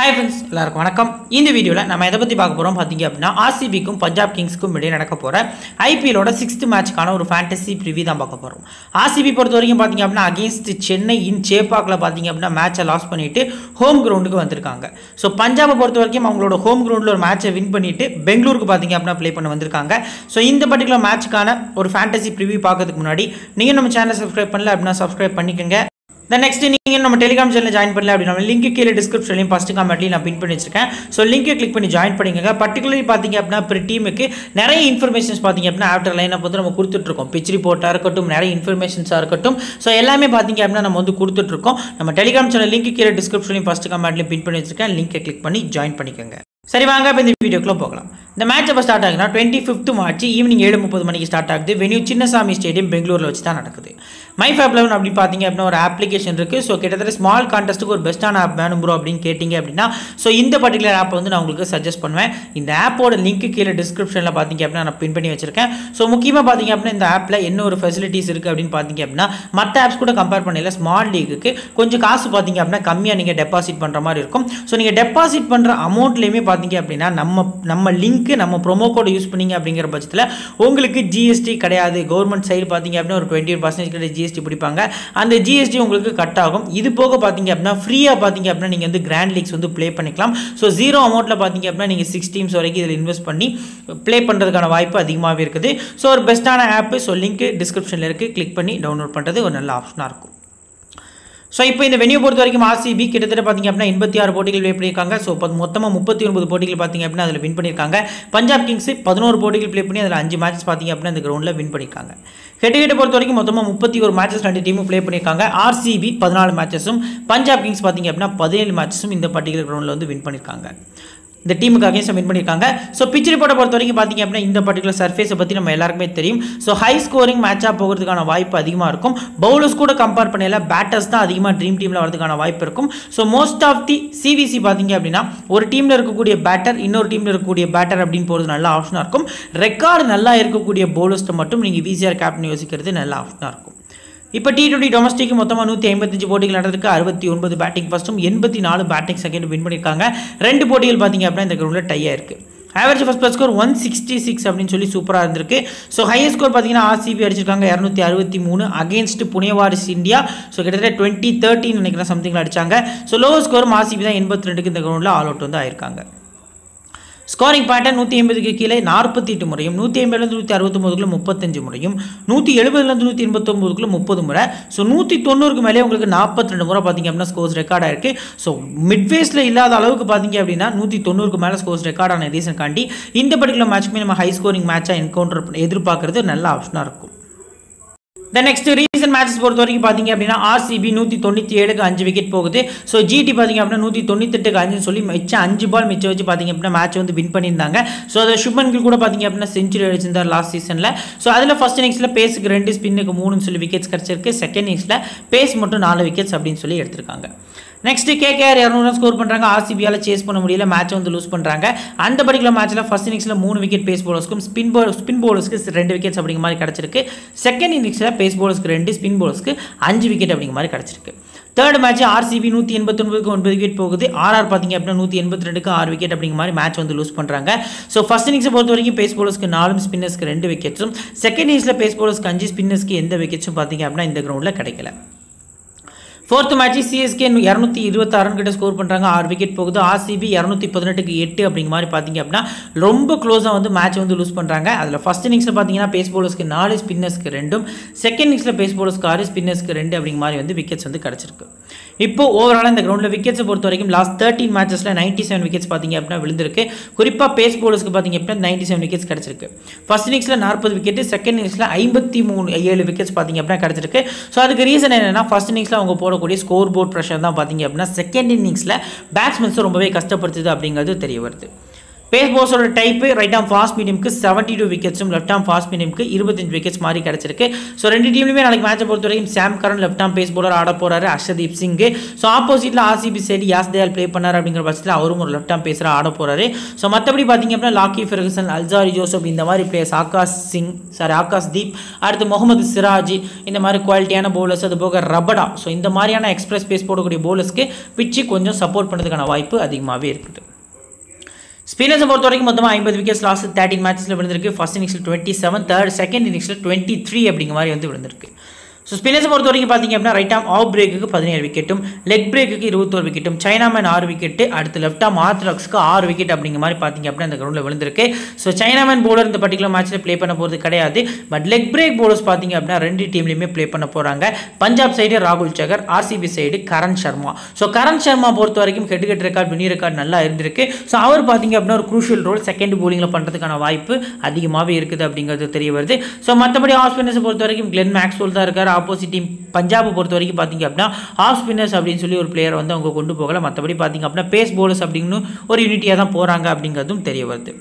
hi friends எல்லாருக்கும் வணக்கம் இந்த வீடியோவில் நம்ம எதை பற்றி பார்க்க போகிறோம் பார்த்தீங்க அப்படின்னா ஆர்சிபிக்கும் பஞ்சாப் கிங்ஸ்க்கும் இடையே நடக்க போகிற ஐபிஎலோட சிக்ஸ்த் மேட்ச்க்கான ஒரு ஃபேண்டசி ப்ரிவியூ தான் பார்க்க போகிறோம் ஆர்சிபி பொறுத்த வரைக்கும் பார்த்தீங்க அப்படின்னா அகேன்ஸ்ட் சென்னை இன் சேப்பாக்கில் பார்த்தீங்க அப்படின்னா மேட்சை லாஸ் பண்ணிட்டு ஹோம் கிரவுண்டுக்கு வந்திருக்காங்க ஸோ பஞ்சாபை பொறுத்த வரைக்கும் அவங்களோட ஹோம் கிரவுண்டில் ஒரு மேட்சை வின் பண்ணிட்டு பெங்களூருக்கு பார்த்தீங்க அப்படின்னா ப்ளே பண்ண வந்திருக்காங்க ஸோ இந்த பர்டிகுலர் மேட்ச்க்கான ஒரு ஃபேண்டசி ப்ரிவியூ பார்க்கறதுக்கு முன்னாடி நீங்கள் நம்ம சேனலை சப்ஸ்கிரைப் பண்ணல அப்படின்னா சப்ஸ்கிரைப் பண்ணிக்கோங்க தென் நெக்ஸ்ட் நீங்கள் நம்ம டெலிகிராம் சேனல் ஜாயின் பண்ணல அப்படின்னா லிங்க் கீழே டிஸ்கிரிப்ஷன்லையும் ஃபஸ்ட்டு கமெண்ட்லையும் நான் பின் பண்ணி வச்சிருக்கேன் ஸோ லிங்கை கிளிக் பண்ணி ஜாயின் பண்ணிக்கோங்க பர்டிகுலர்லி பார்த்தீங்க அப்படின்னா இப்போ டீமுக்கு நிறைய இன்ஃபர்மேஷன்ஸ் பார்த்தீங்க அப்படின்னா ஆஃப்டர் லைனப் வந்து நம்ம கொடுத்துட்ருக்கோம் பிச் ரிப்போர்ட்டாக இருக்கட்டும் நிறைய இன்ஃபர்மேஷன்ஸாக இருக்கட்டும் ஸோ எல்லாமே பார்த்தீங்க அப்படின்னா நம்ம வந்து கொடுத்துட்ருக்கோம் நம்ம டெலிகிராம் சேனல் லிங்க் கீழே டிஸ்கிரிப்ஷன்லையும் ஃபஸ்ட்டு கமெண்ட்லையும் பின் பண்ணி வச்சிருக்கேன் லிங்கை கிளிக் பண்ணி ஜாயின் பண்ணிக்கோங்க சரி வாங்க இப்போ இந்த வீடியோக்குள்ள போகலாம் இந்த மேட்ச் எப்போ ஸ்டார்ட் ஆகுதுன்னா டுவெண்ட்டி ஃபிஃப்த் மார்ச் ஈவினிங் ஏழு முப்பது மணிக்கு ஸ்டார்ட் ஆகுது வெனியூ சின்னசாமி ஸ்டேடியம் பெங்களூரில் வச்சு தான் நடக்குது மை ஃபேப் லெவன் அப்படி பார்த்தீங்க அப்படின்னா ஒரு அப்ளிகேஷன் இருக்குது ஸோ கிட்டத்தட்ட ஸ்மால் கான்டெஸ்ட்டுக்கு ஒரு பெஸ்ட்டான ஆப் வேணும் ப்ரோ அப்படின்னு கேட்டிங்க அப்படின்னா ஸோ இந்த பர்டிகுலர் ஆப் வந்து நான் உங்களுக்கு சஜஸ்ட் பண்ணுவேன் இந்த ஆப்போட லிங்க் கீழே டிஸ்கிரிப்ஷனில் பார்த்தீங்க அப்படின்னா நான் பின் பண்ணி வச்சிருக்கேன் ஸோ முக்கியமாக பார்த்தீங்க அப்படின்னா இந்த ஆப்பில் என்ன ஒரு ஃபெசிலிட்டிஸ் இருக்குது அப்படின்னு பார்த்தீங்க அப்படின்னா மற்ற ஆப்ஸ் கூட கம்பேர் பண்ணல ஸ்மால் லீக்குக்கு கொஞ்சம் காசு பார்த்தீங்க அப்படின்னா கம்மியாக நீங்கள் டெபாசிட் பண்ணுற மாதிரி இருக்கும் ஸோ நீங்கள் டெபாசிட் பண்ணுற அமௌண்ட்லேயுமே பார்த்தீங்க அப்படின்னா நம்ம நம்ம லிங்க்கு நம்ம ப்ரோமோ கோட் யூஸ் பண்ணீங்க அப்படிங்கிற பட்சத்தில் உங்களுக்கு ஜிஎஸ்டி கிடையாது கவர்மெண்ட் சைடு பார்த்தீங்க அப்படின்னா ஒரு டுவெண்ட்டி பர்சன்டேஜ் கிட்ட ஜிஎஸ்டி பிடிப்பாங்க அந்த ஜிஎஸ்டி உங்களுக்கு கட் ஆகும் இது போக பார்த்தீங்க அப்படின்னா ஃப்ரீயாக பார்த்தீங்க அப்படின்னா நீங்கள் வந்து கிராண்ட் லீக்ஸ் வந்து ப்ளே பண்ணிக்கலாம் ஸோ ஜீரோ அமௌண்ட்டில் பார்த்தீங்க அப்படின்னா நீங்கள் சிக்ஸ் டீம்ஸ் வரைக்கும் இதில் இன்வெஸ்ட் பண்ணி ப்ளே பண்ணுறதுக்கான வாய்ப்பு அதிகமாகவே இருக்குது ஸோ ஒரு பெஸ்ட்டான ஆப்பு ஸோ லிங்க் டிஸ்கிரிப்ஷனில் இருக்குது கிளிக் பண்ணி டவுன்லோட் பண்ணுறது ஒரு நல்ல ஆப்ஷனாக இருக்கும் ஸோ இப்போ இந்த வெனியூ பொறுத்த வரைக்கும் ஆர்சிபி கிட்டத்தட்ட பார்த்தீங்க அப்படின்னா எண்பத்தி ஆறு போட்டிகள் ப்ளே பண்ணியிருக்காங்க ஸோ மொத்தமாக முப்பத்தி ஒன்பது போட்டிகள் பார்த்தீங்க அப்படின்னா அதில் வின் பண்ணியிருக்காங்க பஞ்சாப் கிங்ஸ் பதினோரு போட்டிகள் ப்ளே பண்ணி அதில் அஞ்சு மேட்சஸ் பார்த்தீங்க அப்படின்னா இந்த கிரௌண்டில் வின் பண்ணியிருக்காங்க ஹெட் ஹெட் பொறுத்த வரைக்கும் மொத்தமாக முப்பத்தி ஒரு மேட்சஸ் ரெண்டு டீமும் ப்ளே பண்ணியிருக்காங்க ஆர்சிபி பதினாலு மேட்சஸும் பஞ்சாப் கிங்ஸ் பார்த்தீங்க அப்படின்னா பதினேழு மேட்சஸும் இந்த பர்டிகுலர் கிரௌண்டில் வந்து வின் பண்ணியிருக்காங்க இந்த டீமுக்கு அகேன்ஸ்ட் வின் பண்ணியிருக்காங்க ஸோ பிச் ரிப்போர்ட்டை பொறுத்த வரைக்கும் பார்த்தீங்க அப்படின்னா இந்த பர்டிகுலர் சர்ஃபேஸை பற்றி நம்ம எல்லாருக்குமே தெரியும் ஸோ ஹை ஸ்கோரிங் மேட்சாக போகிறதுக்கான வாய்ப்பு அதிகமாக இருக்கும் பவுலர்ஸ் கூட கம்பேர் பண்ணல பேட்டர்ஸ் தான் அதிகமாக ட்ரீம் டீமில் வரதுக்கான வாய்ப்பு இருக்கும் so most of the CVC பார்த்தீங்க அப்படின்னா ஒரு டீமில் இருக்கக்கூடிய பேட்டர் இன்னொரு டீமில் இருக்கக்கூடிய பேட்டர் அப்படின்னு போகிறது நல்ல ஆப்ஷனாக இருக்கும் ரெக்கார்டு நல்லா இருக்கக்கூடிய பவுலர்ஸ்ட்டை மட்டும் நீங்கள் விசிஆர் கேப்டன் யோசிக்கிறது நல்ல ஆப்ஷனாக இருக்கும் இப்போ டி டுவெண்ட்டி டொமஸ்டிக் மொத்தமாக நூற்றி ஐம்பத்தஞ்சு போட்டிகள் நடந்திருக்கு அறுபத்தி ஒன்பது பேட்டிங் ஃபஸ்ட்டும் எண்பத்தி நாலு பேட்டிங் செகண்ட் வின் பண்ணியிருக்காங்க ரெண்டு போட்டிகள் பார்த்தீங்க அப்படின்னா இந்த கிரௌண்டில் டையாக இருக்குது average first plus score one sixty six அப்படின்னு சொல்லி சூப்பராக இருந்திருக்கு ஸோ ஹையஸ்ட் ஸ்கோர் பார்த்தீங்கன்னா ஆர்சிபி அடிச்சிருக்காங்க இரநூத்தி அறுபத்தி மூணு அகேன்ஸ்ட் புனேவாரிஸ் இந்தியா ஸோ கிட்டத்தட்ட டுவெண்ட்டி தேர்ட்டின் நினைக்கிறேன் சம்திங்கில் அடிச்சாங்க ஸோ லோவர் ஸ்கோரும் ஆர்சிபி தான் எண்பத்தி ரெண்டுக்கு இந்த கிரௌண்டில் ஆல் அவுட் வந்து ஆயிருக்காங்க ஸ்கோரிங் பேட்டர்ன் நூற்றி ஐம்பதுக்கு கீழே நாற்பத்தி எட்டு முறையும் நூற்றி ஐம்பதுலேருந்து நூற்றி அறுபத்தொம்போதுக்குள்ள முப்பத்தஞ்சு முறையும் நூற்றி எழுபதுலேருந்து நூற்றி எண்பத்தொம்போதுக்குள்ள முப்பது முறை ஸோ நூற்றி தொண்ணூறுக்கு மேலே உங்களுக்கு நாற்பத்தி ரெண்டு முறை பார்த்தீங்க அப்படின்னா ஸ்கோர்ஸ் ரெக்கார்ட் ஆயிருக்கு ஸோ மிட்வேஸில் இல்லாத அளவுக்கு பார்த்தீங்க அப்படின்னா நூற்றி தொண்ணூறுக்கு மேலே ஸ்கோர்ஸ் ரெக்கார்ட் ஆன ரீசன் காண்டி இந்த பர்டிகுலர் மேட்ச்க்குமே நம்ம ஹை ஸ்கோரிங் மேட்சாக என்கவுண்டர் எதிர்பார்க்கறது நல்ல ஆப்ஷனாக இருக்கும் தென் நெக்ஸ்ட் ரீசன்ட் மேட்சஸ் பொறுத்த வரைக்கும் பார்த்தீங்க அப்படின்னா ஆர்சிபி நூற்றி தொண்ணூற்றி ஏழுக்கு அஞ்சு விக்கெட் போகுது ஸோ ஜிடி பார்த்தீங்க அப்படின்னா நூற்றி தொண்ணூத்தெட்டுக்கு அஞ்சுன்னு சொல்லி மிச்சம் அஞ்சு பால் மிச்சம் வச்சு பார்த்தீங்க அப்படின்னா மேட்ச் வந்து வின் பண்ணியிருந்தாங்க ஸோ அதை சுப்மன் கில் கூட பார்த்தீங்க அப்படின்னா செஞ்சுரி அடிச்சிருந்தார் லாஸ்ட் சீசனில் ஸோ அதில் ஃபர்ஸ்ட் இன்னிங்ஸில் பேஸுக்கு ரெண்டு ஸ்பின்னுக்கு மூணுன்னு சொல்லி விக்கெட்ஸ் கிடச்சிருக்கு செகண்ட் இன்னிங்ஸில் பேஸ் மட்டும் நாலு விக்கெட்ஸ் அப்படின்னு சொல்லி எடுத்திருக்காங்க நெக்ஸ்ட் கேகேஆர் இரநூறு ரன் ஸ்கோர் பண்ணுறாங்க ஆர்சிபியால் சேஸ் பண்ண முடியல மேட்ச் வந்து லூஸ் பண்ணுறாங்க அந்த பர்டிகுலர் மேட்ச்சில் ஃபர்ஸ்ட் இன்னிங்ஸில் மூணு விக்கெட் பேஸ் போலர்ஸ்க்கும் ஸ்பின் போல் ஸ்பின் போலர்ஸ்க்கு ரெண்டு விக்கெட்ஸ் அப்படிங்கிற மாதிரி கிடச்சிருக்கு செகண்ட் இன்னிங்ஸில் பேஸ் போலர்ஸ்க்கு ரெண்டு ஸ்பின் போலர்ஸ்க்கு அஞ்சு விக்கெட் அப்படிங்கிற மாதிரி கிடச்சிருக்கு தேர்ட் மேட்ச் ஆர்சிபி நூற்றி எண்பத்தொன்பதுக்கு ஒன்பது விக்கெட் போகுது ஆர்ஆர் பார்த்தீங்க அப்படின்னா நூற்றி எண்பத்தி ரெண்டுக்கு ஆறு விக்கெட் அப்படிங்கிற மாதிரி மேட்ச் வந்து லூஸ் பண்ணுறாங்க ஸோ ஃபர்ஸ்ட் இன்னிங்ஸை பொறுத்த வரைக்கும் பேஸ் போலர்ஸ்க்கு நாலும் ஸ்பின்னர்ஸ்க்கு ரெண்டு விக்கெட்ஸும் செகண்ட் இன்னிங்ஸில் பேஸ் போலர்ஸ்க்கு அஞ்சு ஸ்பின்னர்ஸ்க்கு எந்த விக்கெட்ஸும் பார்த்தீங்க அப்படின்னா இந்த கிரௌண்டில் கிடைக்கல ஃபோர்த் மேட்ச் சிஎஸ்கே இரநூத்தி இருபத்தாறு ரன் கிட்ட ஸ்கோர் பண்ணுறாங்க ஆறு விக்கெட் போகுது ஆர்சிபி இரநூத்தி பதினெட்டுக்கு எட்டு அப்படிங்கிற மாதிரி பார்த்தீங்க அப்படின்னா ரொம்ப க்ளோஸாக வந்து மேட்ச் வந்து லூஸ் பண்ணுறாங்க அதில் ஃபஸ்ட் இன்னிங்ஸில் பார்த்தீங்கன்னா பேஸ் போலர்ஸ்க்கு நாலு ஸ்பின்னர்ஸ்க்கு ரெண்டும் செகண்ட் இன்னிங்ஸில் பேஸ் போலர்ஸ்க்கு ஆறு ஸ்பின்னர்ஸ்க்கு ரெண்டு அப்படிங்கிற மாதிரி வந்து விக்கெட்ஸ் வந்து கிடச்சிருக்கு இப்போ ஓவராலாக இந்த கிரௌண்டில் விக்கெட்ஸை பொறுத்த வரைக்கும் லாஸ்ட் தேர்ட்டின் மேட்சஸில் நைன்ட்டி செவன் விக்கெட்ஸ் பார்த்தீங்க அப்படின்னா விழுந்திருக்கு குறிப்பாக பேஸ் போலர்ஸ்க்கு பார்த்தீங்க அப்படின்னா நைன்ட்டி செவன் விக்கெட்ஸ் கிடச்சிருக்கு ஃபர்ஸ்ட் இன்னிங்ஸில் நாற்பது விக்கெட் செகண்ட் இன்னிங்ஸில் ஐம்பத்தி மூணு ஏழு விக்கெட்ஸ் பார்த்தீங்க அப்படின்னா கிடச்சிருக்கு ஸோ அதுக்கு ரீசன் என்னென்னா ஃபர்ஸ்ட் இன்னிங்ஸில் அவங்க போடக்கூடிய ஸ்கோர் போர்ட் ப்ரெஷர் தான் பார்த்தீங்க அப்படின்னா செகண்ட் இன்னிங்ஸில் பேட்ஸ்மென்ஸை ரொம்பவே கஷ்டப்படுத்துது அப்படிங்கிறது தெரிய வருது பேஸ் போஸோட டைப்பு ரைட் ஆம் ஃபாஸ்ட் மீடியம்க்கு செவன்ட்டி டூ விக்கெட்ஸும் லெஃப்ட் ஆம் ஃபாஸ்ட் மீடியம்க்கு இருபத்தஞ்சு விக்கெட்ஸ் மாதிரி கிடச்சிருக்கு ஸோ ரெண்டு டீம்லையுமே நாளைக்கு மேட்சை பொறுத்த வரைக்கும் Sam Curran left arm pace bowler ஆட போறாரு அர்ஷதீப் சிங் ஸோ ஆப்போசிட்டில் RCB side Yash Dayal play பண்ணார் அப்படிங்கிற பட்சத்தில் அவரும் ஒரு லெஃப்ட் ஆம் பேஸராக ஆட போறாரு ஸோ மற்றபடி பார்த்தீங்க அப்படின்னா லாக்கி ஃபெர்கசன் அல்சாரி ஜோசப் இந்த மாதிரி பிளேயர்ஸ் ஆகாஷ் சிங் சாரி ஆகாஷ் தீப் அடுத்து முகமது சிராஜ் இந்த மாதிரி குவாலிட்டியான பவுலர்ஸ் அது போக ரபடா ஸோ இந்த மாதிரியான எக்ஸ்பிரஸ் பேஸ் போடக்கூடிய பவுலர்ஸ்க்கு பிச்சு கொஞ்சம் சப்போர்ட் பண்ணுறதுக்கான வாய்ப்பு அதிகமாகவே இருக்குது ஸ்பின்னர்ஸை பொறுத்த வரைக்கும் மொத்தமாக ஐம்பது விக்கெட்ஸ் லாஸ்ட் தேர்ட்டின் மேட்சஸில் விழுந்திருக்கு ஃபர்ஸ்ட் இன்னிங்ஸில் டுவெண்ட்டி செவன் தேர்ட் செகண்ட் இன்னிங்ஸில் டுவெண்ட்டி த்ரீ அப்படிங்கிற மாதிரி வந்து விழுந்திருக்கு ஸோ ஸ்பின்னர்ஸை பொறுத்த வரைக்கும் பார்த்தீங்க அப்படின்னா ரைட் ஆம் ஆஃப் பிரேக்குக்கு பதினேழு விக்கெட்டும் லெக் பிரேக்குக்கு இருபத்தோரு விக்கெட்டும் சைனாமேன் ஆறு விக்கெட்டு அடுத்து லெஃப்ட் ஆம் ஆர்த்ராக்ஸ்க்கு ஆறு விக்கெட் அப்படிங்கிற மாதிரி பார்த்தீங்க அப்படின்னா அந்த கிரௌண்டில் விழுந்திருக்கு ஸோ சைனாமேன் பவுலர் இந்த பர்டிகுலர் மேட்ச்சில் ப்ளே பண்ண போகிறது கிடையாது பட் லெக் பிரேக் பவுலர்ஸ் பார்த்தீங்க அப்படின்னா ரெண்டு டீம்லையுமே ப்ளே பண்ண போகிறாங்க பஞ்சாப் சைடு ராகுல் Chahar RCB side Karn Sharma so Karn Sharma பொறுத்த வரைக்கும் head cut record venue record நல்லா இருந்திருக்கு ஸோ அவர் பார்த்தீங்க அப்படின்னா ஒரு குரூஷியல் ரோல் செகண்ட் போலிங்கில் பண்ணுறதுக்கான வாய்ப்பு அதிகமாகவே இருக்குது அப்படிங்கிறது தெரிய வருது ஸோ மற்றபடி ஆஃப் ஸ்பின்னர்ஸை பொறுத்த வரைக்கும் கிளென் மேக்ஸ்வெல் தான் இருக்கார் ஆப்போசிட் டீம் பஞ்சாபை பொறுத்த வரைக்கும் பார்த்தீங்க அப்படின்னா ஆஃப் ஸ்பின்னர்ஸ் அப்படின்னு சொல்லி ஒரு பிளேயர் வந்து அவங்க கொண்டு போகல மற்றபடி பார்த்தீங்க அப்படின்னா பேஸ் போலர்ஸ் அப்படின்னு ஒரு யூனிட்டியாக தான் போகிறாங்க அப்படிங்கிறதும் தெரிய வருது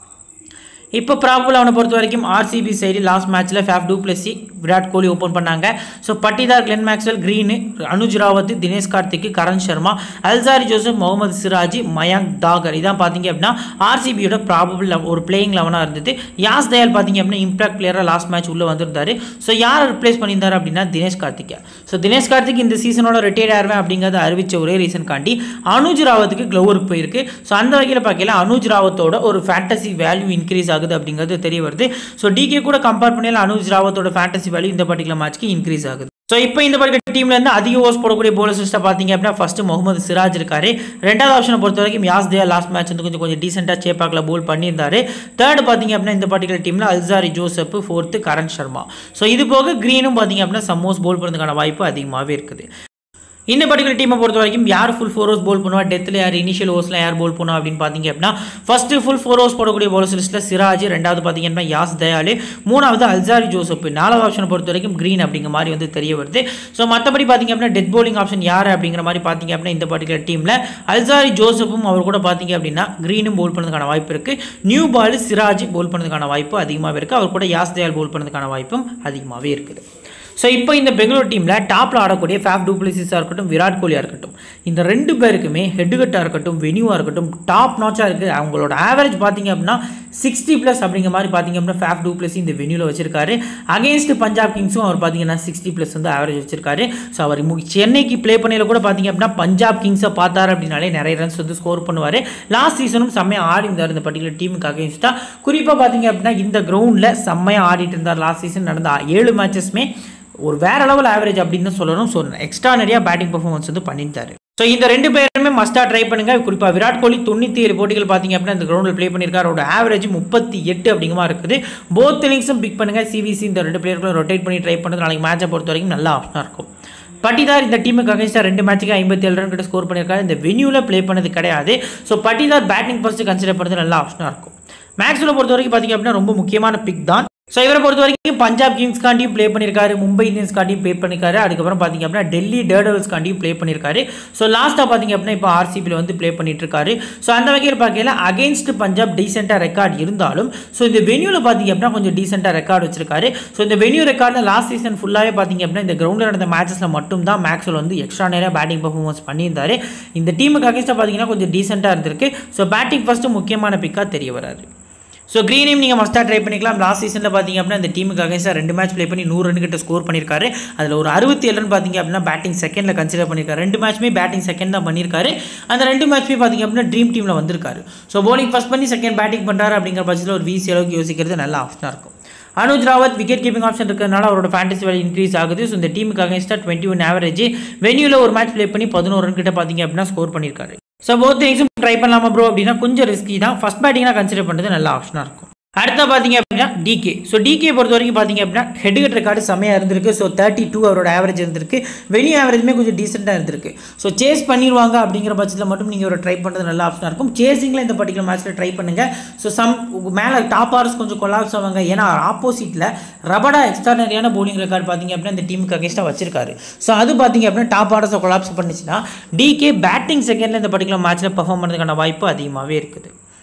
இப்போ ப்ராபுல் அவனை பொறுத்த வரைக்கும் ஆர்சிபி சைடு லாஸ்ட் மேட்ச்சில் Faf du Plessis Virat Kohli open பண்ணாங்க so Patidar Glenn Maxwell Green Anuj Rawat Dinesh Karthik Karn Sharma Alzarri Joseph Mohammed Siraj Mayank Dagar இதான் பார்த்தீங்க அப்படின்னா ஆர்சிபியோட ப்ராபபிள் ஒரு பிளேயிங் லெவனாக இருந்தது யாஸ் தயால் பார்த்தீங்க அப்படின்னா இம்பாக்ட் பிளேயராக லாஸ்ட் மேட்ச் உள்ளே வந்திருந்தாரு ஸோ யார் ரிப்ளேஸ் பண்ணியிருந்தார் அப்படின்னா தினேஷ் கார்த்திக் ஸோ தினேஷ் கார்த்திக் இந்த சீசனோட ரிட்டையர்ட் ஆயிருவேன் அப்படிங்கிறத அறிவிச்ச ஒரே ரீசன் காண்டி அனுஜ் ராவத்துக்கு க்ளோவருக்கு போயிருக்கு ஸோ அந்த வகையில் பார்க்கல அனுஜ் ராவத்தோட ஒரு ஃபேண்டசி வேல்யூ இன்க்ரீஸ் ஆகுது அப்படிங்கிறது தெரிய வருது ஸோ டிகே கூட கம்பேர் பண்ணல அனுஜ் ராவத்தோட ஃபேண்டசி வேல்யூ இந்த பர்டிகுலர் மேட்ச்க்கு இன்க்ரீஸ் ஆகுது ஸோ இப்போ இந்த பர்டிகுலர் டீம்ல இருந்து அதிக ஓவர்ஸ் போடக்கூடிய போலர்ஸ் லிஸ்ட்டை பார்த்தீங்க அப்படின்னா ஃபர்ஸ்ட் முகமது சிராஜ் இருக்காரு ரெண்டாவது ஆப்ஷனை பொறுத்த வரைக்கும் யாஸ் தேயா லாஸ்ட் மேட்ச் வந்து கொஞ்சம் கொஞ்சம் டீசெண்டாக சேப்பாக்கில் போல் பண்ணியிருந்தாரு தேர்ட் பார்த்தீங்க அப்படின்னா இந்த பர்டிகுலர் டீமில் Alzarri Joseph fourth Karn Sharma so இது போக க்ரீனும் பார்த்தீங்க அப்படின்னா சம்மோஸ் போல் பண்ணுறதுக்கான வாய்ப்பு அதிகமாகவே இருக்குது இந்த பர்டிகுலர் டீமை பொறுத்த வரைக்கும் யார் ஃபுல் ஃபோர் ஓவர்ஸ் போல் பண்ணுவா டெத்தில் யார் இனிஷியல் ஓவர்ஸில் யார் போல் பண்ணுவா அப்படின்னு பார்த்தீங்க அப்படின்னா ஃபர்ஸ்ட் ஃபுல் ஃபோர் ஓவர்ஸ் போடக்கூடிய போலர்ஸ் லிஸ்ட்டில் சிராஜ் ரெண்டாவது பார்த்தீங்க அப்படின்னா யாஸ் தயாலு மூணாவது அல்சாரி ஜோசப் நாலாவது ஆப்ஷனை பொறுத்த வரைக்கும் க்ரீன் அப்படிங்கிற மாதிரி வந்து தெரிய வருது ஸோ மற்றபடி பார்த்தீங்க அப்படின்னா டெத் போலிங் ஆப்ஷன் யார் அப்படிங்கிற மாதிரி பார்த்தீங்க அப்படின்னா இந்த பர்டிகுலர் டீமில் அல்சாரி ஜோசப்பும் அவர் கூட பார்த்தீங்க அப்படின்னா க்ரீனும் போல் பண்ணுறதுக்கான வாய்ப்பு இருக்குது நியூ பால் சிராஜ் போல் பண்ணுறதுக்கான வாய்ப்பு அதிகமாகவே இருக்குது அவர் கூட யாஸ் தயால் போல் பண்ணுறதுக்கான வாய்ப்பும் அதிகமாகவே இருக்குது ஸோ இப்போ இந்த பெங்களூர் டீமில் டாப்பில் ஆடக்கூடிய ஃபேஃப் டூப்ளிசிஸாக இருக்கட்டும் விராட் கோலியாக இருக்கட்டும் இந்த ரெண்டு பேருக்குமே ஹெட்டுகட்டாக இருக்கட்டும் வெனியூவாக இருக்கட்டும் டாப் நாச்சாக இருக்குது அவங்களோட ஆவரேஜ் பார்த்தீங்க அப்படின்னா சிக்ஸ்டி ப்ளஸ் அப்படிங்கிற மாதிரி பார்த்தீங்க அப்படின்னா ஃபேஃப் டூப்ளசி இந்த வெனியூவில் வச்சிருக்காரு அகேன்ஸ்ட் பஞ்சாப் கிங்ஸும் அவர் பார்த்தீங்கன்னா சிக்ஸ்டி ப்ளஸ் வந்து ஆவரேஜ் வச்சிருக்காரு ஸோ அவர் மு- சென்னைக்கு ப்ளே பண்ணையில கூட பார்த்தீங்க அப்படின்னா பஞ்சாப் கிங்ஸை பார்த்தாரு அப்படின்னாலே நிறைய ரன்ஸ் வந்து ஸ்கோர் பண்ணுவார் லாஸ்ட் சீசனும் செம்மையாக ஆடி இருந்தார் இந்த பர்டிகுலர் டீமுக்கு அகேன்ஸ்டாக குறிப்பாக பார்த்தீங்க அப்படின்னா இந்த கிரவுண்டில் செம்மையாக ஆடிட்டு இருந்தார் லாஸ்ட் சீசன் நடந்த ஏழு மேட்சஸ்மே ஒரு வேற லெவல் ஆவரேஜ் அப்படின்னு தான் சொல்லணும் ஸோ எக்ஸ்ட்ரா நிறைய பேட்டிங் பர்ஃபார்மன்ஸ் வந்து பண்ணியிருந்தாரு ஸோ இந்த ரெண்டு பேருமே மஸ்டா ட்ரை பண்ணுங்க குறிப்பாக விராட் கோலி தொண்ணூற்றி ஏழு போட்டிகள் பார்த்தீங்க அப்படின்னா இந்த கிரௌண்டில் ப்ளே பண்ணியிருக்காரு அவரோட ஆவரேஜ் முப்பத்தி எட்டு அப்படிங்கமா இருக்குது போத் இன்னிங்ஸும் பிக் பண்ணுங்க சிவிசி இந்த ரெண்டு பிளேயர்களும் ரொட்டேட் பண்ணி ட்ரை பண்ணுறது நாளைக்கு மேட்சை பொறுத்த வரைக்கும் நல்ல ஆப்ஷனாக இருக்கும் பட்டிதார் இந்த டீமுக்கு அகேன்ஸ்டாக ரெண்டு மேட்ச்சுக்கு ஐம்பத்தி ஏழு ரன் கிட்ட ஸ்கோர் பண்ணியிருக்காரு இந்த வென்யூவில் ப்ளே பண்ணது கிடையாது so Patidar batting first consider பண்ணுறது நல்ல ஆப்ஷனாக இருக்கும் மேக்ஸில் பொறுத்த வரைக்கும் பார்த்தீங்க அப்படின்னா ரொம்ப முக்கியமான பிக் தான் ஸோ இவரை பொறுத்த வரைக்கும் பஞ்சாப் கிங்ஸ் காண்டியும் ப்ளே பண்ணியிருக்காரு மும்பை இந்தியன்ஸ் காண்டியும் ப்ளே பண்ணியிருக்காரு அதுக்கப்புறம் பார்த்தீங்க அப்படின்னா டெல்லி டேர்டவல்ஸ் காண்டியும் ப்ளே பண்ணியிருக்காரு ஸோ லாஸ்ட்டாக பார்த்தீங்க அப்படின்னா இப்போ ஆர்சிபியில் வந்து ப்ளே பண்ணிட்டு இருக்காரு ஸோ அந்த வகையில் பார்க்கல அகேன்ஸ்ட் பஞ்சாப் டீசெண்டாக ரெக்கார்ட் இருந்தாலும் ஸோ இந்த வென்யூவில் பார்த்தீங்க அப்படின்னா கொஞ்சம் டீசெண்டாக ரெக்கார்ட் வச்சிருக்காரு ஸோ இந்த வென்யூ ரெக்கார்டில் லாஸ்ட் சீசன் ஃபுல்லாகவே பார்த்தீங்க அப்படின்னா இந்த கிரவுண்டில் நடந்த மேட்சஸில் மட்டும் தான் மேக்ஸில் வந்து எக்ஸ்ட்ரா நேரம் பேட்டிங் பர்ஃபார்மன்ஸ் பண்ணியிருந்தாரு இந்த டீமுக்கு அகேன்ஸ்டாக பார்த்தீங்கன்னா கொஞ்சம் டீசெண்டாக இருந்திருக்கு ஸோ பேட்டிங் ஃபஸ்ட்டு முக்கியமான பிக்காக தெரிய வராரு ஸோ க்ரீனையும் நீங்கள் மஸ்ட்டாக ட்ரை பண்ணிக்கலாம் லாஸ்ட் சீசனில் பார்த்தீங்க அப்படின்னா இந்த டீமுக்கு அகேன்ஸ்டாக ரெண்டு மேட்ச் ப்ளே பண்ணி நூறு ரன் கிட்ட ஸ்கோர் பண்ணியிருக்காரு அதில் ஒரு அறுபத்தி ஏழு ரன் பார்த்தீங்க அப்படின்னா பேட்டிங் செகண்டில் கன்சிடர் பண்ணியிருக்காரு ரெண்டு மேட்ச்மே பேட்டிங் செகண்ட் தான் பண்ணியிருக்காரு அந்த ரெண்டு மேட்ச்மே பார்த்தீங்க அப்படின்னா ட்ரீம் டீமில் வந்திருக்காரு ஸோ bowling ஃபர்ஸ்ட் பண்ணி செகண்ட் பேட்டிங் பண்ணுறாரு அப்படிங்கிற பட்சத்தில் ஒரு விசி அளவுக்கு யோசிக்கிறது நல்ல ஆப்ஷனாக இருக்கும் Anuj Rawat wicket keeping option இருக்கிறதுனால அவரோட ஃபேண்டசி வேல்யூ இன்க்ரீஸ் ஆகுது ஸோ இந்த டீமுக்கு அகேன்ஸ்டாக டுவெண்ட்டி ஒன் ஆவரேஜ் வென்யூவில் ஒரு மேட்ச் ப்ளே பண்ணி பதினோரு ரன் கிட்ட பார்த்தீங்க அப்படின்னா ஸ்கோர் பண்ணியிருக்காரு ஸோ போத் திங்ஸும் ட்ரை பண்ணலாமா ப்ரோ அப்படின்னா கொஞ்சம் ரிஸ்கி தான் ஃபர்ஸ்ட் பேட்டிங்காக கன்சிடர் பண்ணுறது நல்ல ஆப்ஷனாக இருக்கும் அடுத்த பார்த்தீங்க அப்படின்னா டிகே ஸோ டிகே பொறுத்த வரைக்கும் பார்த்தீங்க அப்படின்னா ஹெட் கட் ரெக்கார்டு செம்மையாக இருந்திருக்கு ஸோ தேர்ட்டி டூ அவரோட ஆவரேஜ் இருந்திருக்கு வெளி ஆவரேஜ்மே கொஞ்சம் டீசெண்டாக இருந்திருக்கு ஸோ சேஸ் பண்ணிடுவாங்க அப்படிங்கிற பட்சத்தில் மட்டும் நீங்கள் ஒரு ட்ரை பண்ணுறது நல்ல ஆப்ஷனாக இருக்கும் சேசிங்கில் இந்த பர்டிகுலர் மேட்ச்சில் ட்ரை பண்ணுங்கள் ஸோ சம் மேலே டாப் ஆர்ஸ் கொஞ்சம் கொலாப்ஸ் ஆவாங்க ஏன்னா ஆப்போசிட்டில் ரபடா எக்ஸ்ட்ரானரியான bowling ரெக்கார்டு பார்த்தீங்க அப்படின்னா இந்த டீமுக்கு அகேன்ஸ்டாக வச்சிருக்காரு ஸோ அது பார்த்தீங்க அப்படின்னா டாப் ஆர்ஸை கொலாப்ஸ் பண்ணுச்சுன்னா டிகே பேட்டிங் செகண்டில் இந்த பர்டிகுலர் மேட்ச்சில் பர்ஃபார்ம் பண்ணுறதுக்கான வாய்ப்பு அதிகமாகவே இருக்குது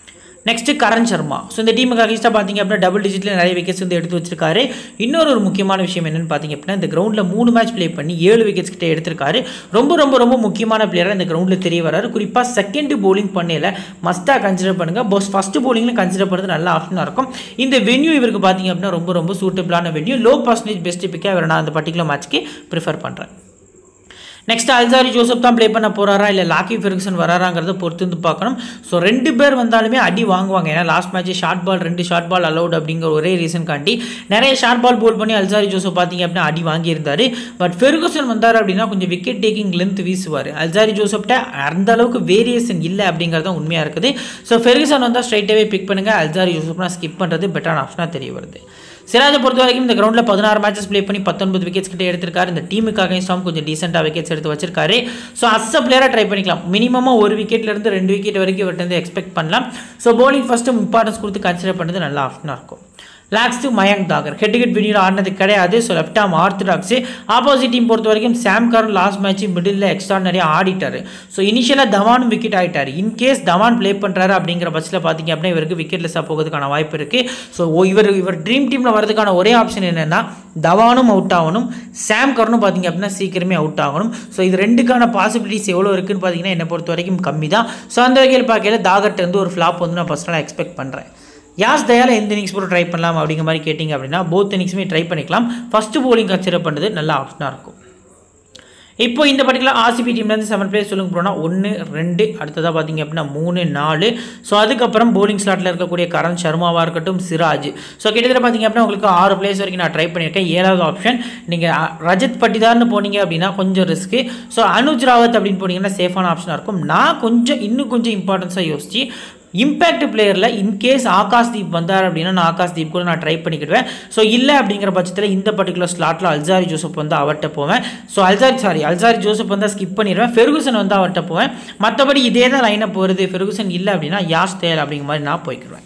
நெக்ஸ்ட் கரண் சர்மா ஸோ இந்த டீமுக்கு அகேன்ஸ்டாக பார்த்தீங்க அப்படின்னா டபுள் டிஜிட்டில் நிறைய விக்கெட்ஸ் வந்து எடுத்து வச்சிருக்காரு இன்னொரு ஒரு முக்கியமான விஷயம் என்னன்னு பார்த்தீங்க அப்படின்னா இந்த கிரவுண்டில் மூணு மேட்ச் ப்ளே பண்ணி ஏழு விக்கெட்ஸ் கிட்ட எடுத்திருக்காரு ரொம்ப ரொம்ப ரொம்ப முக்கியமான பிளேயராக இந்த கிரவுண்டில் தெரிய வராரு குறிப்பாக செகண்ட் bowling பண்ணையில் மஸ்ட்டாக கன்சிடர் பண்ணுங்க பஸ் ஃபஸ்ட்டு bowlingல கன்சிடர் பண்ணுறது நல்ல ஆப்ஷனாக இருக்கும் இந்த வென்யூ இவருக்கு பார்த்தீங்க அப்படின்னா ரொம்ப ரொம்ப சூட்டபிளான வென்யூ லோ பர்சன்டேஜ் பெஸ்ட் பிக்காக இவரை நான் அந்த பர்டிகுலர் மேட்ச்க்கு ப்ரிஃபர் பண்ணுறேன் நெக்ஸ்ட் அல்சாரி ஜோசப் தான் ப்ளே பண்ண போறாரா இல்லை லாக்கி ஃபெர்குசன் வராராங்கிறத பொறுத்து வந்து பார்க்கணும் ஸோ ரெண்டு பேர் வந்தாலுமே அடி வாங்குவாங்க ஏன்னா லாஸ்ட் மேட்ச் ஷார்ட் பால் ரெண்டு ஷார்ட் பால் அலௌட் அப்படிங்கிற ஒரே ரீசன் காண்டி நிறைய ஷார்ட் பால் போல் பண்ணி அல்சாரி ஜோசப் பார்த்தீங்க அப்படின்னா அடி வாங்கியிருந்தாரு பட் ஃபெர்குசன் வந்தார் அப்படின்னா கொஞ்சம் விக்கெட் டேக்கிங் லென்த் வீசுவார் அல்சாரி ஜோசப்ட்ட அந்த அளவுக்கு வேரியேஷன் இல்லை அப்படிங்கிறது தான் உண்மையாக இருக்குது ஸோ ஃபெர்குசன் வந்தால் ஸ்ட்ரைட்டாகவே பிக் பண்ணுங்க அல்சாரி ஜோசப்னா ஸ்கிப் பண்ணுறது பெட்டரான ஆப்ஷனாக தெரிய வருது சிராஜை பொறுத்த வரைக்கும் இந்த கிரவுண்டில் பதினாறு மேட்சஸ் ப்ளே பண்ணி பத்தொன்பது விக்கெட்ஸ் கிட்ட எடுத்திருக்காரு இந்த டீமுக்கு அகைன்ஸ்டாகவும் கொஞ்சம் டீசெண்டாக விக்கெட்ஸ் எடுத்து வச்சிருக்காரு ஸோ அஸ் பிளேயராக ட்ரை பண்ணிக்கலாம் மினிமமாக ஒரு விக்கெட்ல இருந்து ரெண்டு விக்கெட் வரைக்கும் இவர்கிட்ட வந்து எக்ஸ்பெக்ட் பண்ணலாம் ஸோ bowling ஃபஸ்ட்டு இம்பார்ட்டன்ஸ் கொடுத்து கன்சிடர் பண்ணுறது நல்ல ஆப்ஷனாக இருக்கும் லாக்ஸ் to Mayank Dagar head head வினியில் ஆடினது கிடையாது so left arm orthodox opposite team பொறுத்த வரைக்கும் Sam Curran last match middle extra நிறைய ஆடிட்டாரு ஸோ இனிஷியலாக தவானும் விக்கெட் ஆகிட்டார் இன்கேஸ் தவான் ப்ளே பண்ணுறாரு அப்படிங்கிற பட்சத்தில் பார்த்தீங்க அப்படின்னா இவருக்கு விக்கெட்லெஸ்ஸாக போகிறதுக்கான வாய்ப்பு இருக்குது ஸோ இவர் இவர் ட்ரீம் டீமில் வரதுக்கான ஒரே ஆப்ஷன் என்னென்னா தவானும் அவுட் ஆகணும் சாம் கர்னும் பார்த்தீங்க அப்படின்னா சீக்கிரமே அவுட் ஆகணும் ஸோ இது ரெண்டுக்கான பாசிபிலிட்டிஸ் எவ்வளோ இருக்குன்னு பார்த்தீங்கன்னா என்னை பொறுத்த வரைக்கும் கம்மி தான் ஸோ அந்த வகையில் பார்க்கல தாகர்ட்ட இருந்து ஒரு ஃப்ளாப் வந்து நான் பர்சனலாக எக்ஸ்பெக்ட் பண்ணுறேன் யாஸ் தயால எந்த இன்னிங்ஸ் கூட ட்ரை பண்ணலாம் அப்படிங்கிற மாதிரி கேட்டிங்க அப்படின்னா போத் இன்னிங்ஸுமே ட்ரை பண்ணிக்கலாம் ஃபஸ்ட்டு bowling கன்சிடர் பண்ணுறது நல்ல ஆப்ஷனாக இருக்கும் இப்போ இந்த பர்டிகுலர் ஆர்சிபி டீம்லேருந்து செவன் பிளேஸ் சொல்லுங்க போனால் ஒன்று ரெண்டு அடுத்ததாக பார்த்தீங்க அப்படின்னா மூணு நாலு ஸோ அதுக்கப்புறம் bowling ஸ்லாட்டில் இருக்கக்கூடிய கரண் சர்மாவாக இருக்கட்டும் சிராஜ் ஸோ கிட்டத்தட்ட பார்த்தீங்க அப்படின்னா உங்களுக்கு ஆறு பிளேஸ் வரைக்கும் நான் ட்ரை பண்ணியிருக்கேன் ஏழாவது ஆப்ஷன் நீங்கள் ரஜத் பட்டிதார்னு போனீங்க அப்படின்னா கொஞ்சம் ரிஸ்க்கு ஸோ அனுஜ் ராவத் அப்படின்னு போனீங்கன்னா சேஃபான ஆப்ஷனாக இருக்கும் நான் கொஞ்சம் இன்னும் கொஞ்சம் இம்பார்ட்டன்ஸாக யோசிச்சு இம்பேக்ட் பிளேயரில் இன்கேஸ் ஆகாஷ் தீப் வந்தார் அப்படின்னா நான் ஆகாஷ் தீப் கூட நான் ட்ரை பண்ணிக்கிடுவேன் ஸோ இல்லை அப்படிங்கிற பட்சத்தில் இந்த பர்டிகுலர் ஸ்லாட்டில் அல்சாரி ஜோசப் வந்து அவர்கிட்ட போவேன் so Alzarri sorry Alzarri Joseph வந்து ஸ்கிப் பண்ணிடுவேன் ஃபெர்குசன் வந்து அவர்கிட்ட போவேன் மற்றபடி இதே தான் லைனப் வருது ஃபெர்குசன் இல்லை அப்படின்னா யாஸ் தேர் அப்படிங்கிற மாதிரி நான் போய்க்கிடுவேன்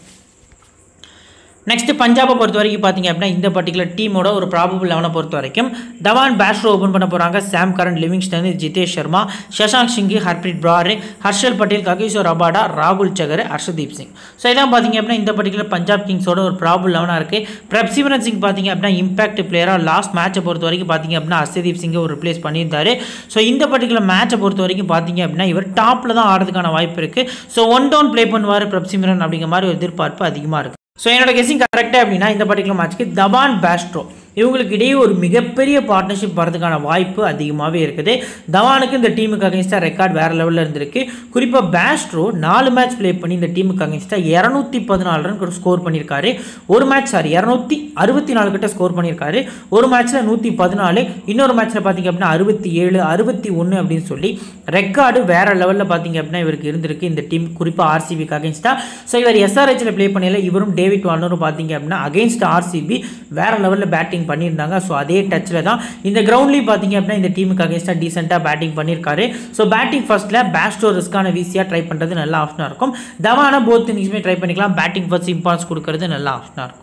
நெக்ஸ்ட் பஞ்சாபை பொறுத்த வரைக்கும் பார்த்தீங்க அப்படின்னா இந்த பர்டிகுலர் டீமோட ஒரு ப்ராபபிள் லெவனை பொறுத்த வரைக்கும் தவான் பேஷ்ரோ ஓப்பன் பண்ண போகிறாங்க Sam Curran Livingstone Jitesh Sharma Shashank சிங்கி ஹர்ப்ரீத் பிராரு ஹர்ஷல் பட்டேல் ககிஷோர் அபாடா ராகுல் சகர் ஹர்ஷதீப் சிங் ஸோ இதான் பார்த்தீங்க அப்படின்னா இந்த பர்டிகுலர் பஞ்சாப் கிங்ஸோட ஒரு ப்ராபபிள் லெவனாக இருக்குது பிரப்சிவரன் சிங் பார்த்தீங்க அப்படின்னா இம்பாக்ட் பிளேயராக லாஸ்ட் மேட்சை பொறுத்த வரைக்கும் பார்த்தீங்க அப்படின்னா ஹர்ஷதீப் சிங்கை ஒரு ரிப்ளேஸ் பண்ணியிருந்தாரு ஸோ இந்த பர்டிகுலர் மேட்சை பொறுத்த வரைக்கும் பார்த்தீங்க அப்படின்னா இவர் டாப்பில் தான் ஆடுறதுக்கான வாய்ப்பு இருக்குது ஸோ ஒன் டவுன் ப்ளே பண்ணுவார் பிரப்சிமரன் அப்படிங்கிற மாதிரி ஒரு எதிர்பார்ப்பு அதிகமாக இருக்குது ஸோ என்னோட கெஸிங் கரெக்டாக அப்படின்னா இந்த பர்டிகுலர் மேட்ச்க்கு தபான் பேஸ்ட்ரோ இவங்களுக்கு இடையே ஒரு மிகப்பெரிய பார்ட்னர்ஷிப் வரதுக்கான வாய்ப்பு அதிகமாகவே இருக்குது தவானுக்கு இந்த டீமுக்கு அகேன்ஸ்டாக ரெக்கார்ட் வேறு லெவலில் இருந்திருக்கு குறிப்பாக பேஸ்ட்ரோ நாலு மேட்ச் ப்ளே பண்ணி இந்த டீமுக்கு அகேன்ஸ்டாக இரநூத்தி பதினாலு ரன் ஸ்கோர் பண்ணியிருக்காரு ஒரு மேட்ச் சாரி இரநூத்தி அறுபத்தி நாலு கிட்ட ஸ்கோர் பண்ணியிருக்காரு ஒரு மேட்ச்சில் நூற்றி பதினாலு இன்னொரு மேட்ச்சில் பார்த்தீங்க அப்படின்னா அறுபத்தி ஏழு அறுபத்தி ஒன்று அப்படின்னு சொல்லி ரெக்கார்டு வேறு லெவலில் பார்த்தீங்க அப்படின்னா இவருக்கு இருந்திருக்கு இந்த டீம் குறிப்பாக ஆர்சிபிக்கு அகேன்ஸ்டாக ஸோ இவர் எஸ்ஆர்ஹெச்சில் ப்ளே பண்ணல இவரும் டேவிட் வார்னரும் பார்த்தீங்க அப்படின்னா அகேன்ஸ்ட் ஆர்சிபி வேறு லெவலில் பேட்டிங் பண்ணியிருந்தாங்க ஸோ அதே டச்சில் தான் இந்த கிரவுண்ட்லேயும் பார்த்தீங்க அப்படின்னா இந்த டீமுக்கு அகேன்ஸ்டாக டீசெண்டாக பேட்டிங் பண்ணியிருக்காரு ஸோ பேட்டிங் ஃபர்ஸ்ட்டில் பேஸ்டோ ரிஸ்க்கான வீசியாக ட்ரை பண்ணுறது நல்ல ஆப்ஷனாக இருக்கும் தவான போத் இன்னிங்ஸுமே ட்ரை பண்ணிக்கலாம் பேட்டிங் ஃபர்ஸ்ட் இம்பார்ட்டன்ஸ் கொடுக்கறது நல்ல ஆப்ஷனாக இருக்கும்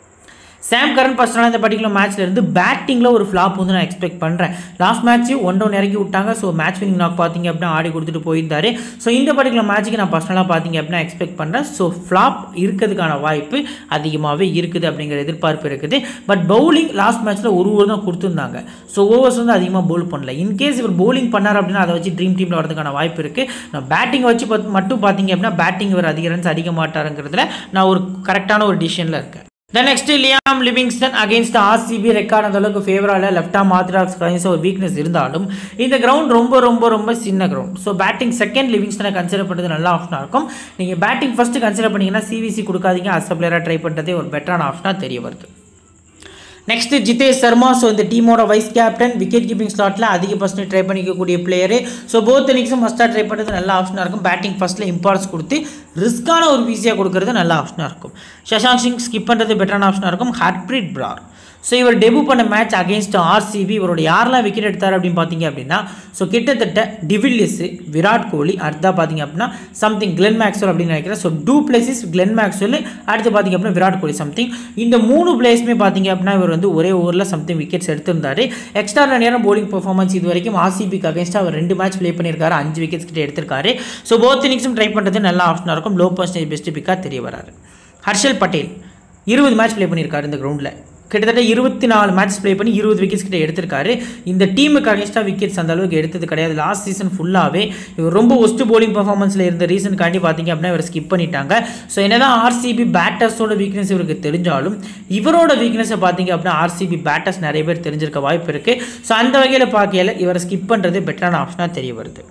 சாம் கரன் பர்சனலாக இந்த பர்டிகுலர் மேட்ச்ல இருந்து பேட்டிங்கில் ஒரு ஃப்ளாப் வந்து நான் எக்ஸ்பெக்ட் பண்ணுறேன் லாஸ்ட் மேட்ச் ஒன் டவுன் இறக்கி விட்டாங்க ஸோ மேட்ச் வினிங் நாக் பார்த்தீங்க அப்படின்னா ஆடி கொடுத்துட்டு போயிருந்தாரு ஸோ இந்த பர்டிகுலர் மேட்ச்சுக்கு நான் பர்சனலாக பார்த்தீங்க அப்படின்னா எக்ஸ்பெக்ட் பண்ணுறேன் ஸோ ஃப்ளாப் இருக்கிறதுக்கான வாய்ப்பு அதிகமாகவே இருக்குது அப்படிங்கிற எதிர்பார்ப்பு இருக்குது பட் பவுலிங் லாஸ்ட் மேட்ச்சில் ஒரு ஓவர் தான் கொடுத்துருந்தாங்க ஸோ ஓவர்ஸ் வந்து அதிகமாக பவுல் பண்ணல இன்கேஸ் இவர் பவுலிங் பண்ணார் அப்படின்னா அதை வச்சு ட்ரீம் டீமில் வரதுக்கான வாய்ப்பு இருக்குது நான் பேட்டிங் வச்சு பார்த்து- மட்டும் பார்த்தீங்க அப்படின்னா பேட்டிங் இவர் அதிக ரன்ஸ் அடிக்க மாட்டாருங்கிறதுல நான் ஒரு கரெக்டான ஒரு டிசிஷனில் இருக்கேன் then next Liam Livingstone against RCB record அந்த அளவுக்கு ஃபேவராக லெஃப்ட் ஆம் ஆர்த்தடாக்ஸ் கைன்ஸ் ஒரு வீக்னஸ் இருந்தாலும் இந்த கிரவுண்ட் ரொம்ப ரொம்ப ரொம்ப சின்ன கிரவுண்ட் ஸோ பேட்டிங் செகண்ட் லிவிங்ஸ்டனை கன்சிடர் பண்ணுறது நல்ல ஆப்ஷனாக இருக்கும் நீங்கள் பேட்டிங் ஃபஸ்ட்டு கன்சிடர் பண்ணீங்கன்னா சிவிசி கொடுக்காதீங்க அஸ் பிளேயராக ட்ரை பண்ணுறதே ஒரு பெட்டரான ஆப்ஷனாக தெரிய வருது நெக்ஸ்ட் ஜிதேஷ் சர்மா ஸோ இந்த டீமோட வைஸ் கேப்டன் விக்கெட் கீப்பிங் ஸ்லாட்டில் அதிக பர்சன்ட் ட்ரை பண்ணிக்கக்கூடிய பிளேயரு ஸோ போத் இன்னிங்ஸும் மஸ்ட்டாக ட்ரை பண்ணுறது நல்ல ஆப்ஷனாக இருக்கும் பேட்டிங் ஃபர்ஸ்ட்டில் இம்பார்ட்டன்ஸ் கொடுத்து ரிஸ்க்கான ஒரு வீசியாக கொடுக்கறது நல்ல ஆப்ஷனாக இருக்கும் சஷாங்க் சிங் ஸ்கிப் பண்ணுறது பெட்டரான ஆப்ஷனாக இருக்கும் ஹர்ப்ரீத் பிரார் ஸோ இவர் டெபு பண்ண மேட்ச் அகேன்ஸ்ட் ஆர்சிபி இவரோட யாரெல்லாம் விக்கெட் எடுத்தார் அப்படின்னு பார்த்தீங்க அப்படின்னா ஸோ கிட்டத்தட்ட டிவில்லியஸ் விராட் கோலி அடுத்தா பார்த்தீங்க அப்படின்னா சம்திங் கிளென் மேக்ஸ்வெல் அப்படின்னு நினைக்கிறேன் so du Plessis Glenn Maxwell அடுத்து பார்த்தீங்க அப்படின்னா விராட் கோலி சம்திங் இந்த மூணு பிளேஸுமே பார்த்தீங்க அப்படின்னா இவர் வந்து ஒரே ஓவரில் சம்திங் விக்கெட்ஸ் எடுத்திருந்தாரு எக்ஸ்ட்ரா நேரம் bowling பெர்ஃபார்மன்ஸ் இது வரைக்கும் ஆர்சிபிக்கு அகேன்ஸ்டாக அவர் ரெண்டு மேட்ச் ப்ளே பண்ணியிருக்காரு அஞ்சு விக்கெட்ஸ் கிட்ட எடுத்திருக்காரு ஸோ போத் இன்னிங்ஸும் ட்ரை பண்ணுறது நல்ல ஆப்ஷனாக இருக்கும் லோ பர்சன்டேஜ் பெஸ்ட் பிக்காக தெரிய வராரு ஹர்ஷல் பட்டேல் இருபது மேட்ச் ப்ளே பண்ணியிருக்காரு இந்த கிரவுண்டில் கிட்டத்தட்ட இருபத்தி நாலு மேட்ச் ப்ளே பண்ணி இருபது விக்கெட்ஸ் கிட்ட எடுத்திருக்காரு இந்த டீமுக்கு அகேன்ஸ்டாக விக்கெட்ஸ் அந்த அளவுக்கு எடுத்தது கிடையாது லாஸ்ட் சீசன் ஃபுல்லாகவே இவர் ரொம்ப ஒஸ்ட் bowling பர்ஃபார்மன்ஸில் இருந்த ரீசன் காண்டி பார்த்தீங்க அப்படின்னா இவர் ஸ்கிப் பண்ணிட்டாங்க ஸோ என்னதான் ஆர்சிபி பேட்டர்ஸோட வீக்னஸ் இவருக்கு தெரிஞ்சாலும் இவரோட வீக்னஸை பார்த்தீங்க அப்படின்னா ஆர்சிபி பேட்டர்ஸ் நிறைய பேர் தெரிஞ்சிருக்க வாய்ப்பு இருக்குது ஸோ அந்த வகையில் பார்க்கையில இவரை ஸ்கிப் பண்ணுறது பெட்டரான ஆப்ஷனாக தெரிய வருது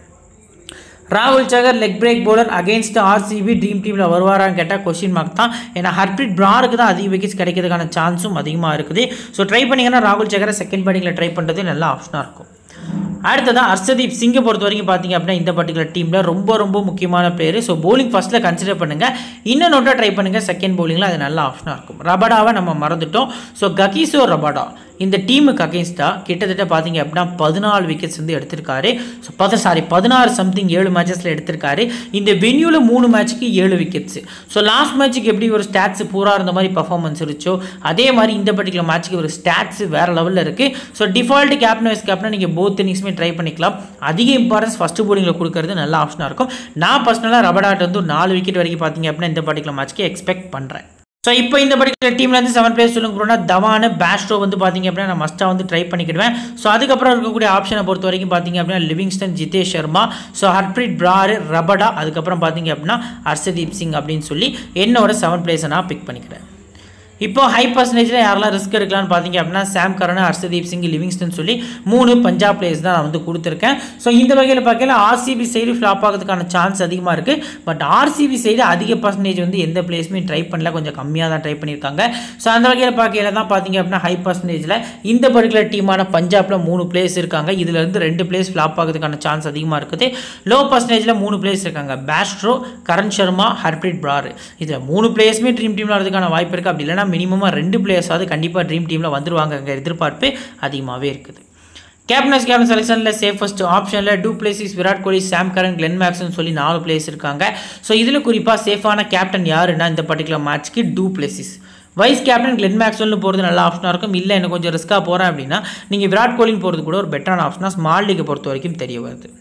ராகுல் Chahar leg break bowler against RCB dream டீமில் வருவாரான்னு கேட்டால் கொஸ்டின் மார்க் தான் ஏன்னா ஹர்ப்ரீத் பிராருக்கு தான் அதிக விக்கெட்ஸ் கிடைக்கிறதுக்கான சான்ஸும் அதிகமாக இருக்குது ஸோ ட்ரை பண்ணிங்கன்னா ராகுல் சகரை செகண்ட் பேட்டிங்கில் ட்ரை பண்ணுறது நல்ல ஆப்ஷனாக இருக்கும் அடுத்ததான் ஹர்ஷதீப் சிங்கை பொறுத்த வரைக்கும் பார்த்தீங்க அப்படின்னா இந்த பர்டிகுலர் டீமில் ரொம்ப ரொம்ப முக்கியமான பிளேயர் ஸோ bowling ஃபஸ்ட்டில் கன்சிடர் பண்ணுங்கள் இன்னும் நோட்டாக ட்ரை பண்ணுங்கள் செகண்ட் bowlingல அது நல்ல ஆப்ஷனாக இருக்கும் ரபடாவை நம்ம மறந்துட்டோம் ஸோ ககிசோ ரபடா இந்த டீமுக்கு அகேன்ஸ்டாக கிட்டத்தட்ட பார்த்தீங்க அப்படின்னா பதினாலு விக்கெட்ஸ் வந்து எடுத்திருக்காரு ஸோ பத சாரி பதினாறு சம்திங் ஏழு மேட்சஸில் எடுத்திருக்காரு இந்த வென்யூவில் மூணு மேட்ச்சுக்கு ஏழு விக்கெட்ஸ் ஸோ லாஸ்ட் மேட்ச்சுக்கு எப்படி ஒரு ஸ்டாட்ஸ் பூரா இருந்த மாதிரி பர்ஃபார்மன்ஸ் இருந்துச்சோ அதே மாதிரி இந்த பர்டிகுலர் மேட்ச்சுக்கு ஒரு ஸ்டாட்ஸ் வேறு லெவலில் இருக்குது so default captain vice captain நீங்கள் போத் இன்னிங்ஸுமே ட்ரை பண்ணிக்கலாம் அதிக இம்பார்ட்டன்ஸ் ஃபஸ்ட்டு bowlingல கொடுக்கறது நல்ல ஆப்ஷனாக இருக்கும் நான் பர்சனலாக ரபடாட் வந்து ஒரு நாலு விக்கெட் வரைக்கும் பார்த்தீங்க அப்படின்னா இந்த பர்டிகுலர் மேட்ச்க்கு எக்ஸ்பெக்ட் பண்ணுறேன் ஸோ இப்போ இந்த பர்டிகுலர் டீம்ல இருந்து செவன் பிளேஸ் சொல்லுங்க போனா தவானு பேஸ்ட்ரோ வந்து பார்த்தீங்க அப்படின்னா நான் மஸ்ட்டாக வந்து ட்ரை பண்ணிக்கிடுவேன் ஸோ அதுக்கப்புறம் இருக்கக்கூடிய ஆப்ஷனை பொறுத்த வரைக்கும் பார்த்தீங்க அப்படின்னா Livingstone Jitesh Sharma so Harpreet Brar Rabada அதுக்கப்புறம் பார்த்தீங்க அப்படின்னா ஹர்ஷதீப் சிங் அப்படின்னு சொல்லி என்னோட செவன் பிளேஸை நான் பிக் பண்ணிக்கிறேன் இப்போ ஹை பர்சன்டேஜில் யாரெல்லாம் ரிஸ்க் எடுக்கலாம்னு பார்த்தீங்க அப்படின்னா Sam Curran Harshdeep Singh Livingstone சொல்லி மூணு பஞ்சாப் பிளேயர்ஸ் தான் நான் வந்து கொடுத்துருக்கேன் ஸோ இந்த வகையில் பார்க்கல ஆர்சிபி சைடு ஃப்ளாப் ஆகிறதுக்கான சான்ஸ் அதிகமாக இருக்குது பட் ஆர்சிபி சைடு அதிக பர்சன்டேஜ் வந்து எந்த பிளேஸுமே ட்ரை பண்ணல கொஞ்சம் கம்மியாக தான் ட்ரை பண்ணியிருக்காங்க ஸோ அந்த வகையில் பார்க்கையில தான் பார்த்தீங்க அப்படின்னா ஹை பர்சன்டேஜில் இந்த பர்டிகுலர் டீமான பஞ்சாப்பில் மூணு பிளேஸ் இருக்காங்க இதுல இருந்து ரெண்டு பிளேஸ் ஃப்ளாப் ஆகிறதுக்கான சான்ஸ் அதிகமாக இருக்குது லோ பர்சன்டேஜில் மூணு பிளேஸ் இருக்காங்க பேஸ்ட்ரோ கரண் சர்மா ஹர்ப்ரீத் பிரார் இதில் மூணு பிளேயர்ஸுமே ட்ரீம் டீமில் வரதுக்கான வாய்ப்பு இருக்குது அப்படி இல்லைனா மினிமமாக ரெண்டு பிளேயர்ஸாவது கண்டிப்பாக ட்ரீம் டீமில் வந்துருவாங்கங்கிற எதிர்பார்ப்பு அதிகமாகவே இருக்குது கேப்டன்ஸ் கேப்டன் செலெக்ஷனில் சேஃபஸ்ட் ஆப்ஷனில் du Plessis Virat Kohli Sam Curran Glenn மேக்ஸ்னு சொல்லி நாலு பிளேஸ் இருக்காங்க ஸோ இதில் குறிப்பாக சேஃபான கேப்டன் யாருன்னா இந்த பர்டிகுலர் மேட்ச்க்கு du Plessis vice captain Glenn மேக்ஸ்வெல்னு போகிறது நல்ல ஆப்ஷனாக இருக்கும் இல்லை எனக்கு கொஞ்சம் ரிஸ்க்காக போகிறேன் அப்படின்னா நீங்கள் விராட் கோலின்னு போகிறது கூட ஒரு பெட்டரான ஆப்ஷனாக ஸ்மால் லீக்கை பொறுத்த வரைக்கும் தெரிய வருது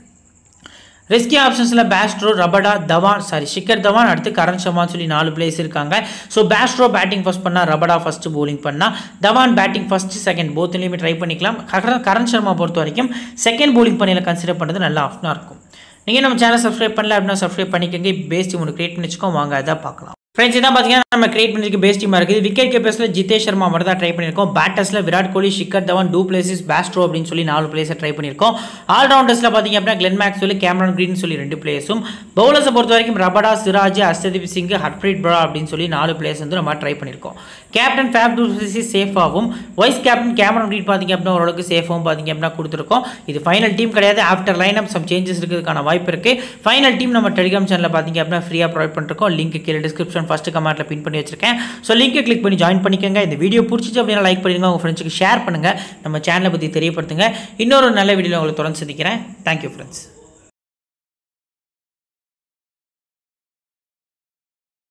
ரிஸ்கி ஆப்ஷன்ஸில் Bairstow Rabada Dhawan sorry Shikhar Dhawan அடுத்து கரண் சர்மான்னு சொல்லி நாலு பிளேஸ் இருக்காங்க ஸோ பேஸ்ட்ரோ பேட்டிங் ஃபர்ஸ்ட் பண்ணால் ரபடா ஃபஸ்ட்டு bowling பண்ணால் தவான் பேட்டிங் ஃபர்ஸ்ட் செகண்ட் போத்துலேயுமே ட்ரை பண்ணிக்கலாம் கரண் கரண் சர்மா பொறுத்த வரைக்கும் செகண்ட் bowling பண்ணியில் கன்சிடர் பண்ணுறது நல்ல ஆப்ஷனாக இருக்கும் நீங்கள் நம்ம சேனல் சப்ஸ்கிரைப் பண்ணல அப்படின்னா சப்ஸ்கிரைப் பண்ணிக்கோங்க பேஸ் டீம் ஒன்று கிரியேட் பண்ணி வச்சுக்கோ வாங்க அதை பார்க்கலாம் ஃப்ரெண்ட்ஸ் இதான் பார்த்தீங்கன்னா நம்ம கிரியேட் பண்ணிருக்க பேஸ் டீமாக இருக்குது விக்கெட் கீப்பர்ஸில் ஜிதேஷ் சர்மா மட்டும் தான் ட்ரை பண்ணியிருக்கோம் பேட்டர்ஸில் Virat Kohli Shikhar Dhawan du Plessis Bairstow அப்படின்னு சொல்லி நாலு பிளேஸை ட்ரை பண்ணியிருக்கோம் ஆல்ரவுண்டர்ஸில் பார்த்தீங்க அப்படின்னா கிளென் மேக்ஸ் சொல்லி கேமரன் கிரீன் சொல்லி ரெண்டு பிளேஸும் பவுலர்ஸை பொறுத்த வரைக்கும் ரபடா சிராஜ் ஹர்ஷதீப் சிங் ஹர்ப்ரீத் பிரா அப்படின்னு சொல்லி நாலு பிளேஸ் வந்து நம்ம ட்ரை பண்ணியிருக்கோம் கேப்டன் ஃபேப் டூ சேஃபாகவும் வைஸ் கேப்டன் கேமரன் கிரீன் பார்த்தீங்க அப்படின்னா ஓரளவுக்கு சேஃபாகவும் பார்த்தீங்க அப்படின்னா கொடுத்துருக்கோம் இது ஃபைனல் டீம் கிடையாது after line up some changes இருக்கிறதுக்கான வாய்ப்பு இருக்குது ஃபைனல் டீம் நம்ம டெலிகிராம் சேனலில் பார்த்தீங்க அப்படின்னா ஃப்ரீயாக ப்ரொவைட் பண்ணிருக்கோம் லிங்க் கீழே டிஸ்கிரிப்ஷன் ஃபஸ்ட்டு கமெண்ட்டில் பின் பண்ணி வச்சிருக்கேன் ஸோ லிங்கை கிளிக் பண்ணி ஜாயின் பண்ணிக்கோங்க இந்த வீடியோ பிடிச்சிச்சு அப்படின்னா லைக் பண்ணிடுங்க உங்கள் ஃப்ரெண்ட்ஸுக்கு ஷேர் பண்ணுங்கள் நம்ம சேனலை பற்றி தெரியப்படுத்துங்க இன்னொரு நல்ல வீடியோவில் உங்களை தொடர்ந்து சந்திக்கிறேன் தேங்க்யூ ஃப்ரெண்ட்ஸ்